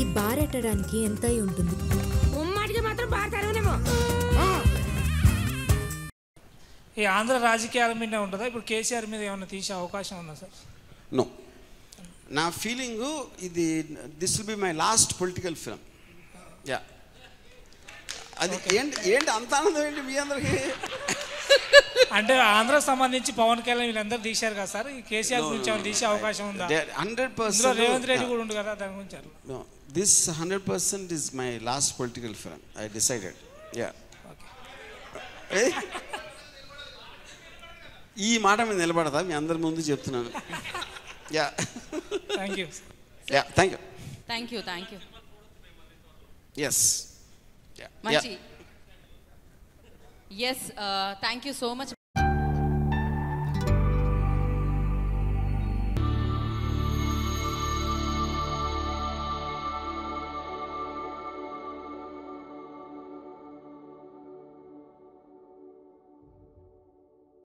ఈ బారెట్టడానికి ఎంత అయి ఉంటుంది ఉమ్మాటికి మాత్రం బాగా తరగనేమో ఈ ఆంధ్ర రాజకీయాల మీద ఉంటుందా ఇప్పుడు కేసీఆర్ మీద ఏమైనా తీసే అవకాశం ఉందా సార్ నో నా ఫీలింగు ఇది this will be my last political film yeah అది ఏంటి ఏంటి అంత ఆనందం ఏంటి మీ అందరికి అంటే ఆంధ్రకు సంబంధించి పవన్ కళ్యాణ్ వీళ్ళందరూ తీశారు కదా సార్ ఈ కేసీఆర్ గురించి ఏమైనా తీసే అవకాశం ఉందా హండ్రెడ్ ఇందులో రేవంత్ రెడ్డి పర్సెంట్ కూడా ఉంది కదా దాని గురించి అట్లా. This hundred percent is my last political film I decided yeah ఈ మాట మీద నిలబడతా మీ అందరి ముందు చెప్తున్నాను yeah thank you yeah thank you thank you thank you yes మంచి yes thank you so much